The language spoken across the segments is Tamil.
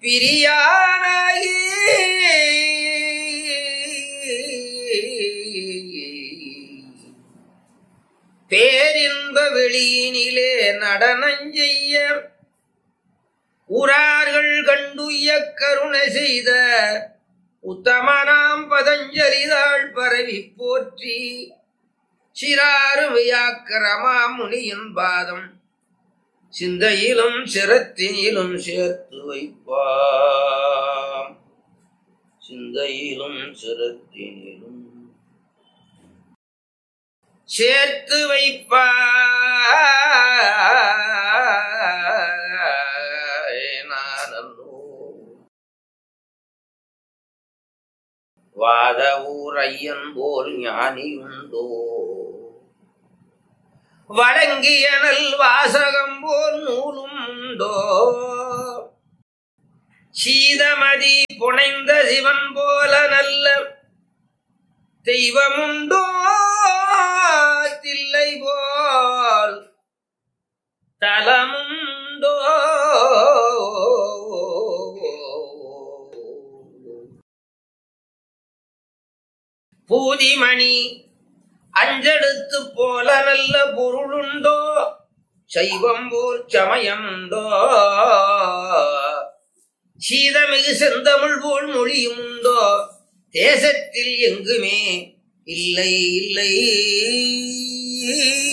பிரியானாகி பேரின்ப வெளியினிலே நடனஞ்செய்ய ஊரார்கள் கண்டுய கருணை செய்த உத்தமனாம் பதஞ்சலிதாள் பரவி போற்றி சிறாருமையாக்கிரமா முனியின் பாதம் சிந்தையிலும் சிரத்தினிலும் சேர்த்து வைப்பாம் சிந்தையிலும் சிரத்தினிலும் சேர்த்து வைப்பானோ வாத ஊர் ஐயன் போல் ஞானியுண்டோ வழங்கியனல் வாசகம் போல் நூலும் உண்டோ சீதமதி புனைந்த சிவன் போல நல்ல தெய்வமுண்டோ தில்லை போல் தலமுண்டோ பூதிமணி அஞ்செடுத்து போல நல்ல பொருளுண்டோ சைவம் போல் சமயம் உண்டோ சீதமிகு செந்தமிழ் போல் மொழியும் உண்டோ தேசத்தில் எங்குமே இல்லை இல்லை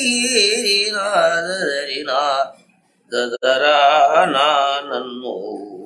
நாதரினா ததரா நான் நன்னோ